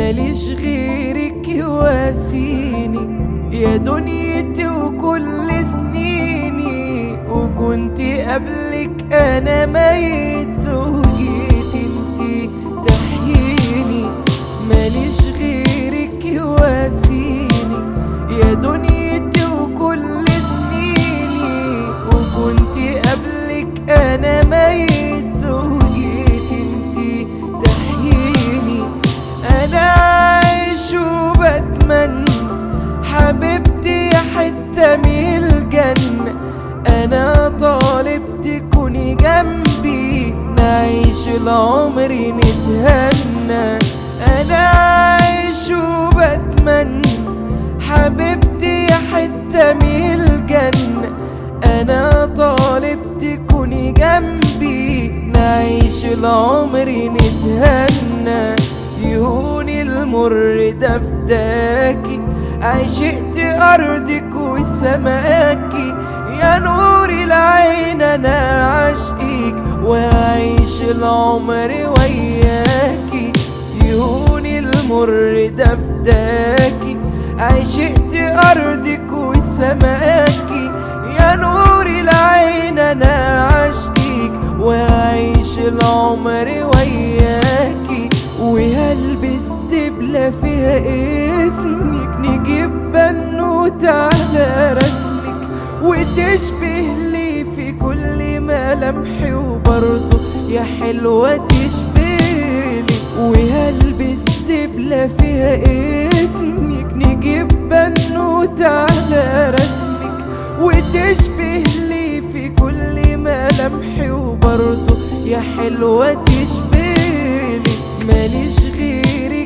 ماليش غيرك يواسيني يا دنيتي وكل سنيني وكنت قبلك انا ميت وجيت انتي تحييني ماليش غيرك يواسيني يا دنيتي وكل سنيني وكنت قبلك انا ميت وجيت انتي تحييني انا عايش وبتمنى حبيبتي يا حتة من الجنة انا طالب تكوني جنبي نعيش العمر نتهنى انا عايش وبتمنى حبيبتي يا حتة من الجنة انا طالب تكوني جنبي نعيش العمر نتهنى يهوني المر ده فداكي عشقت ارضك وسماكي يا نور العين انا عشقك وعيش العمر وياكي يهوني المر ده فداكي عشقت ارضك وسماكي يا نور العين انا عشقك وعيش العمر وياكي وهلبس دبلة فيها اسمك نجيب بنوت على رسمك وتشبه لي في كل ملامحي وبرضه يا حلوة تشبهلي وهلبس دبلة فيها اسمك نجيب بنوت على رسمك وتشبه لي في كل ملامحي وبرضه يا حلوة تشبهلي ماليش غيرك